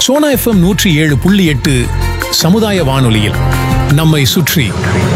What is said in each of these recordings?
Sona FM நூற்றி ஏழு புள்ளி எட்டு சமுதாய வானொலியில் நம்மை சுற்றி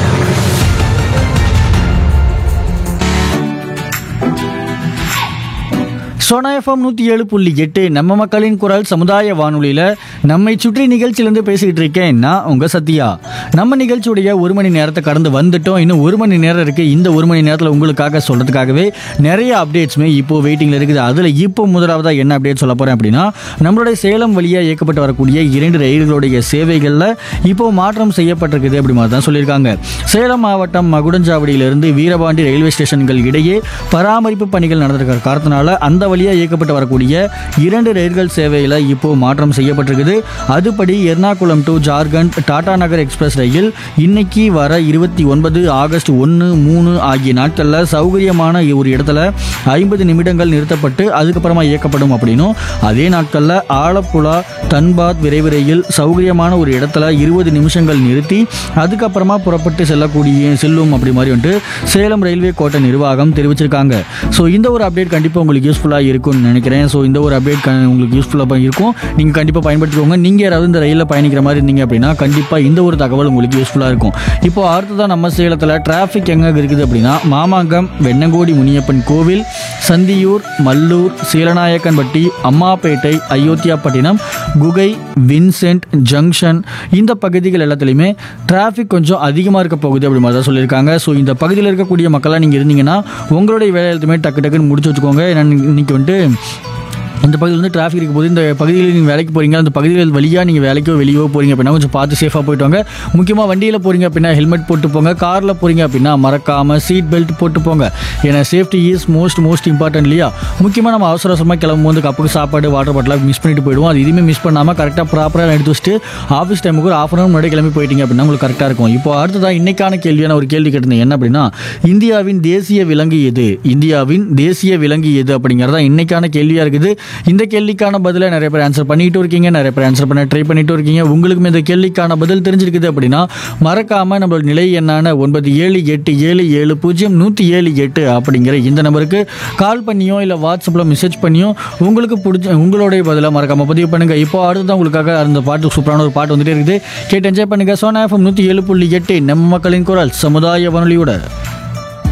சோனா எஃப்எம் நூற்றி ஏழு புள்ளி எட்டு நம்ம மக்களின் குரல் சமுதாய வானொலியில் நம்மை சுற்றி நிகழ்ச்சியிலேருந்து பேசிக்கிட்டு இருக்கேன் நான் உங்கள் சத்யா நம்ம நிகழ்ச்சியுடைய ஒரு மணி நேரத்தை கடந்து வந்துட்டோம் இன்னும் ஒரு மணி நேரம் இருக்குது இந்த ஒரு மணி நேரத்தில் உங்களுக்காக சொல்கிறதுக்காகவே நிறைய அப்டேட்ஸுமே இப்போ வெயிட்டிங்கில் இருக்குது அதில் இப்போ முதலாவதாக என்ன அப்டேட் சொல்ல போகிறேன் அப்படின்னா நம்மளுடைய சேலம் வழியாக இயக்கப்பட்டு வரக்கூடிய இரண்டு ரயில்களுடைய சேவைகளில் இப்போ மாற்றம் செய்யப்பட்டிருக்குது அப்படி மாதிரி தான் சொல்லியிருக்காங்க சேலம் மாவட்டம் மகுடஞ்சாவடியிலிருந்து வீரபாண்டி ரயில்வே ஸ்டேஷன்கள் இடையே பராமரிப்பு பணிகள் நடந்திருக்கிற காரணத்தினால அந்த வழியாக இயக்கப்பட்டு வரக்கூடிய இரண்டு ரயில்கள் சேவையில் இப்போ மாற்றம் செய்யப்பட்டிருக்குது அதுபடி எர்ணாகுளம் டு ஜார்க்கண்ட் டாடா நகர் எக்ஸ்பிரஸ் ரயில் இன்னைக்கு வர இருபத்தி ஒன்பது ஆகஸ்ட் ஒன்று மூணு ஆகிய நாட்களில் சௌகரியமான ஒரு இடத்துல ஐம்பது நிமிடங்கள் நிறுத்தப்பட்டு அதுக்கப்புறமா இயக்கப்படும் அப்படின்னும் அதே நாட்களில் ஆலப்புழா தன்பாத் விரைவு ரயில் சௌகரியமான ஒரு இடத்துல இருபது நிமிஷங்கள் நிறுத்தி அதுக்கப்புறமா புறப்பட்டு செல்லக்கூடிய செல்லும் அப்படி மாதிரி வந்துட்டு சேலம் ரயில்வே கோட்டை நிர்வாகம் தெரிவிச்சிருக்காங்க ஸோ இந்த ஒரு அப்டேட் கண்டிப்பாக உங்களுக்கு யூஸ்ஃபுல்லாக இருக்கும்னு நினைக்கிறேன் ஸோ இந்த ஒரு அப்டேட் க- உங்களுக்கு யூஸ்ஃபுல்லாக இருக்கும் நீங்கள் கண்டிப்பாக பயன்படுத்திக்கோங்க நீங்கள் யாராவது இந்த ரயிலில் பயணிக்கிற மாதிரி இருந்தீங்க அப்படின்னா கண்டிப்பாக இந்த ஒரு தகவல் உங்களுக்கு யூஸ்ஃபுல்லாக இருக்கும் இப்போ அடுத்ததான் நம்ம சேலத்தில் டிராஃபிக் எங்கே இருக்குது அப்படின்னா மாமாங்கம் வெண்ணங்கோடி முனியப்பன் கோவில் சந்தியூர் மல்லூர் சீலநாயக்கன்பட்டி அம்மாப்பேட்டை அயோத்தியாப்பட்டினம் குகை வின்சென்ட் ஜங்ஷன் இந்த பகுதிகள் எல்லாத்துலேயுமே டிராஃபிக் கொஞ்சம் அதிகமாக இருக்க போகுது அப்படி மாதிரி தான் சொல்லியிருக்காங்க ஸோ இந்த பகுதியில் இருக்கக்கூடிய மக்களாக நீங்கள் இருந்தீங்கன்னா உங்களுடைய வேலை எல்லாத்தையுமே டக்கு டக்குன்னு முடிச்சு வச்சுக்கோங்க ஏன்னா இன்னைக்கு வந்துட்டு இந்த பகுதியில் வந்து டிராஃபிக் இருக்கும் போது இந்த பகுதியில் நீங்கள் வேலைக்கு போகிறீங்க அந்த பகுதிகள் வழியாக நீங்கள் வேலைக்கோ வெளியோ போகிறீங்க அப்படின்னா கொஞ்சம் பார்த்து சேஃபாக போயிட்டு வாங்க முக்கியமாக வண்டியில் போகிறீங்க அப்படின்னா ஹெல்மெட் போட்டு போங்க காரில் போகிறீங்க அப்படின்னா மறக்காமல் சீட் பெல்ட் போட்டு போங்க ஏன்னா safety is most most important இல்லையா முக்கியமாக நம்ம அவசர அவசரமாக கிளம்பும் போது கப்புக்கு சாப்பாடு வாட்டர் பாட்டிலாக மிஸ் பண்ணிட்டு போயிடுவோம் அது எதுவுமே மிஸ் பண்ணாமல் கரெக்டாக ப்ராப்பராக எடுத்து வச்சுட்டு ஆஃபீஸ் டைமுக்கு ஒரு ஆஃப் அன் முன்னாடி கிளம்பி போயிட்டீங்க அப்படின்னா உங்களுக்கு கரெக்டாக இருக்கும் இப்போ அடுத்ததான் இன்னைக்கான கேள்வியான ஒரு கேள்வி கேட்டிருந்தேன் என்ன அப்படின்னா இந்தியாவின் தேசிய விலங்கு எது இந்தியாவின் தேசிய விலங்கு எது அப்படிங்கிறதா இன்னைக்கான கேள்வியாக இருக்குது இந்த கேள்விக்கான பதிலை நிறைய பேர் ஆன்சர் பண்ணிட்டு இருக்கீங்க நிறைய பேர் ஆன்சர் பண்ண ட்ரை பண்ணிட்டு இருக்கீங்க உங்களுக்கும் இந்த கேள்விக்கான பதில் தெரிஞ்சிருக்குது அப்படின்னா மறக்காம நம்மளோட நிலை எண்ணான ஒன்பது ஏழு எட்டு ஏழு ஏழு பூஜ்ஜியம் நூற்றி ஏழு எட்டு அப்படிங்கிற இந்த நம்பருக்கு கால் பண்ணியோ இல்லை வாட்ஸ்அப்பில் மெசேஜ் பண்ணியோ உங்களுக்கு பிடிச்ச உங்களுடைய பதிலை மறக்காம பதிவு பண்ணுங்க இப்போ அடுத்ததான் உங்களுக்காக அந்த பாட்டு சூப்பரான ஒரு பாட்டு வந்துட்டே இருக்குது கேட்டு என்ஜாய் பண்ணுங்க சோனா எஃப்எம் நூற்றி ஏழு புள்ளி எட்டு நம்ம மக்களின் குரல் சமுதாய வானொலியோட